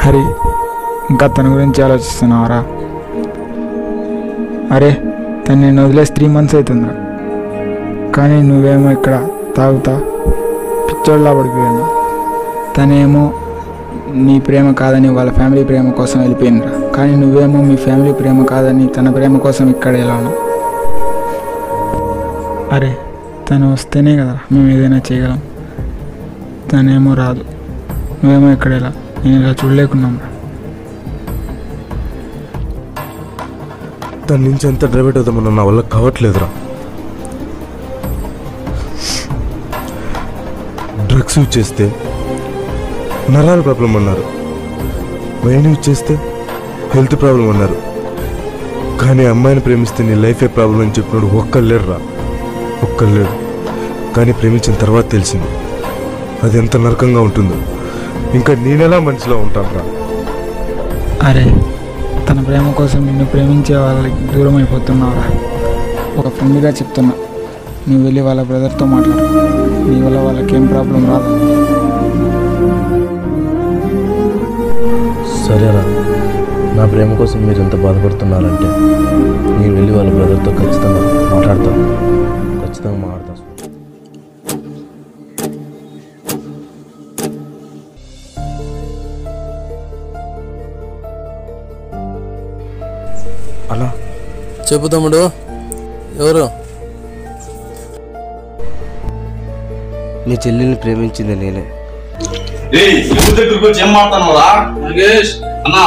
హరి ఇంకా తన గురించి ఆలోచిస్తున్నావరా అరే తను నేను వదిలేసి త్రీ మంత్స్ అవుతుందిరా కానీ నువ్వేమో ఇక్కడ తాగుతా పిచ్చోళ్ళలా పడిపోయాను తనేమో నీ ప్రేమ కాదని వాళ్ళ ఫ్యామిలీ ప్రేమ కోసం వెళ్ళిపోయిందిరా కానీ నువ్వేమో మీ ఫ్యామిలీ ప్రేమ కాదని తన ప్రేమ కోసం ఇక్కడ వెళ్ళాను అరే తను వస్తేనే కదా మేము ఏదైనా చేయగలం తనేమో రాదు నువ్వేమో ఇక్కడ ఇలా నేను ఇలా చూడలేకున్నాం రా దాని నుంచి ఎంత డ్రైవేట్ అవుతామన్న నా వల్ల కావట్లేదురా డ్రగ్స్ యూజ్ చేస్తే నరాల ప్రాబ్లం అన్నారు వైన్ యూజ్ చేస్తే హెల్త్ ప్రాబ్లం అన్నారు కానీ అమ్మాయిని ప్రేమిస్తే నీ లైఫే ప్రాబ్లం అని చెప్పినాడు ఒక్కళ్ళేరు రా ఒక్కళ్ళేడు కానీ ప్రేమించిన తర్వాత తెలిసింది అది ఎంత నరకంగా ఉంటుందో ఇంకా నేనెలా మనిషిలో ఉంటాను రా అరే తన ప్రేమ కోసం నిన్ను ప్రేమించే వాళ్ళకి దూరం అయిపోతున్నావురా ఒక ఫ్రెండ్గా చెప్తున్నా నువ్వు వెళ్ళి వాళ్ళ బ్రదర్తో మాట్లాడు నీ వల్ల వాళ్ళకి ఏం ప్రాబ్లం రాదు సరేరా నా ప్రేమ కోసం మీరు ఎంత బాధపడుతున్నారంటే నేను వెళ్ళి వాళ్ళ బ్రదర్తో ఖచ్చితంగా మాట్లాడతాను ఖచ్చితంగా మాట్లాడతాను అలా చెప్పు తమ్ముడు ఎవరు మీ చెల్లెల్ని ప్రేమించింది నేనే ఏయ్ ఎవరి దగ్గరికి వచ్చి ఏం మాట్లాడుతున్నావురా నాగేష్ అన్నా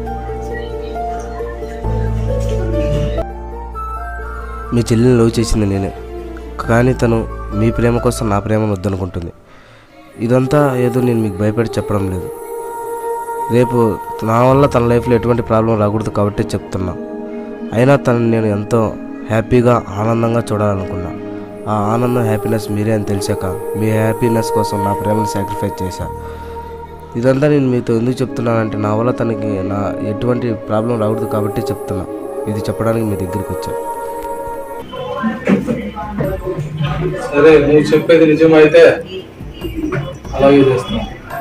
మీ చెల్లెల్ని లవ్ చేసింది నేనే కానీ తను మీ ప్రేమ కోసం నా ప్రేమను వద్దనుకుంటుంది ఇదంతా ఏదో నేను మీకు భయపడి చెప్పడం లేదు రేపు నా వల్ల తన లైఫ్లో ఎటువంటి ప్రాబ్లం రాకూడదు కాబట్టి చెప్తున్నా అయినా తనని నేను ఎంతో హ్యాపీగా ఆనందంగా చూడాలనుకున్నా ఆ ఆనందం హ్యాపీనెస్ మీరే అని తెలిసాక మీ హ్యాపీనెస్ కోసం నా ప్రేమను సాక్రిఫైస్ చేశా ఇదంతా నేను మీతో ఎందుకు చెప్తున్నానంటే నా వల్ల తనకి నా ఎటువంటి ప్రాబ్లం రాకూడదు కాబట్టి చెప్తున్నా ఇది చెప్పడానికి మీ దగ్గరికి వచ్చా సరే నువ్వు చెప్పేది నిజమైతే అలాగే చేస్తాను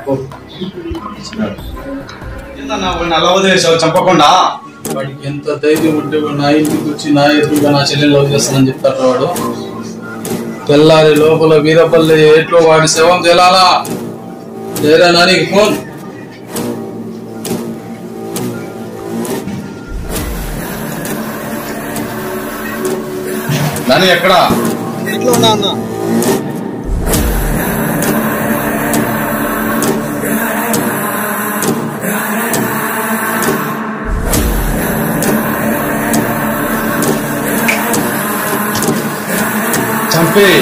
ఏందన్నా వాడిని అలా వదిలేసావు చంపకుండా వాడికి ఎంత ధైర్యం ఉంటే వాడు నా ఇంటికి వచ్చి నా ఎదురుగా నా చెల్లెలు లవ్ చేస్తానని చెప్తాడు వాడు తెల్లారి లోపల వీరపల్లి ఏట్లో వాడి శవం తేలాలా లేరా నానికి ఫోన్ దాని ఎక్కడా చంపి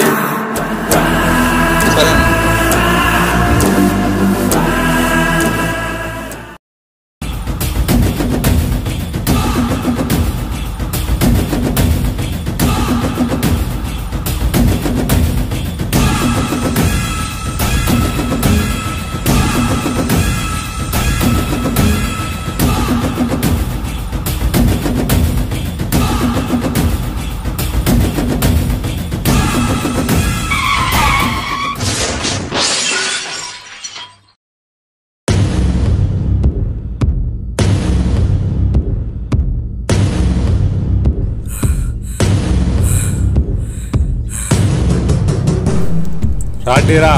రాటీరా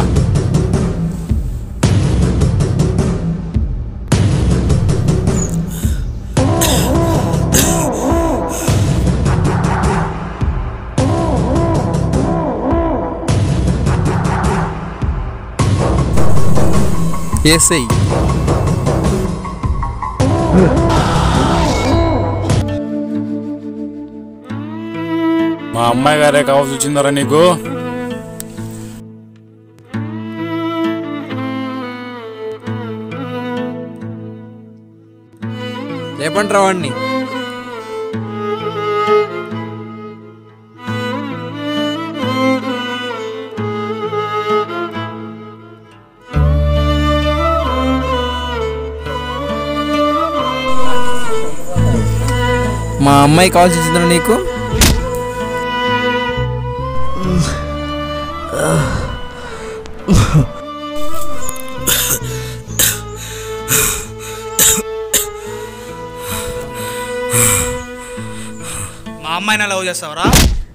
ఏసై మా అమ్మాయి గారే కావాల్సి వచ్చిందరా నీకు రేపంట్రా వాడిని మా అమ్మాయి కావాల్సి వచ్చిందిరా నీకు అమ్మాయిని లవ్ చేస్తావరా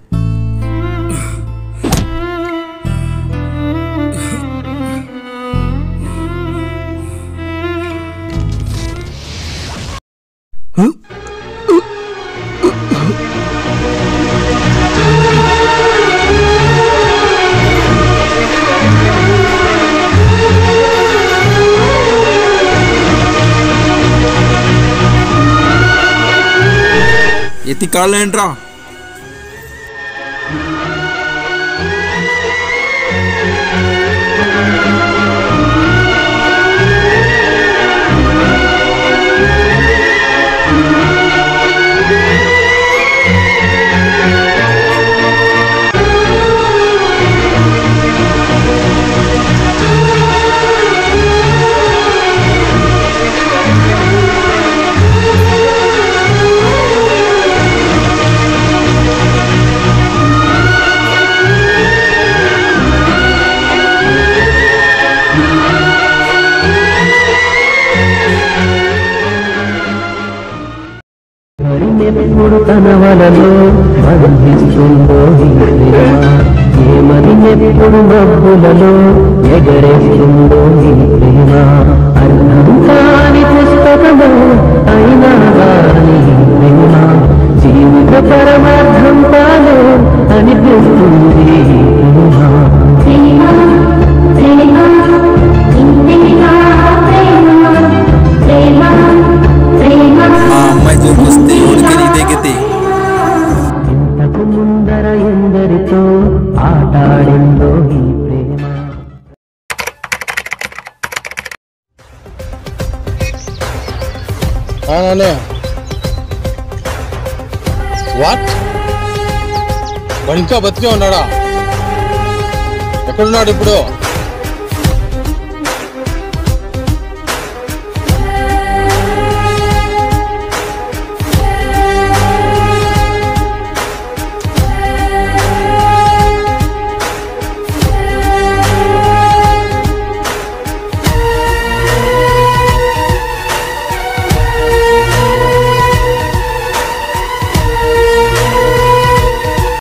ఎత్తి కాళ్ళు ఏంట్రా ఎప్పుడు తన వలలో బంధిస్తుందో ఈ ప్రేమ ఏమని ఎప్పుడు మబ్బులలో ఎగరేస్తుందో ఈ ప్రేమ అర్థం కాని పుస్తకము అయినా వారి ప్రేమ జీవిత పరమార్థం కాదు అనిపిస్తుంది ఈ ప్రేమ మా అమ్మాయి చూపిస్తే ఊరికి ఇదే గతి ఇంతకు ముందర ఎందరితో ఆటాడిందో ఈ ప్రేమ వాట్ వాడు ఇంకా బతికే ఉన్నాడా ఎక్కడున్నాడు ఇప్పుడు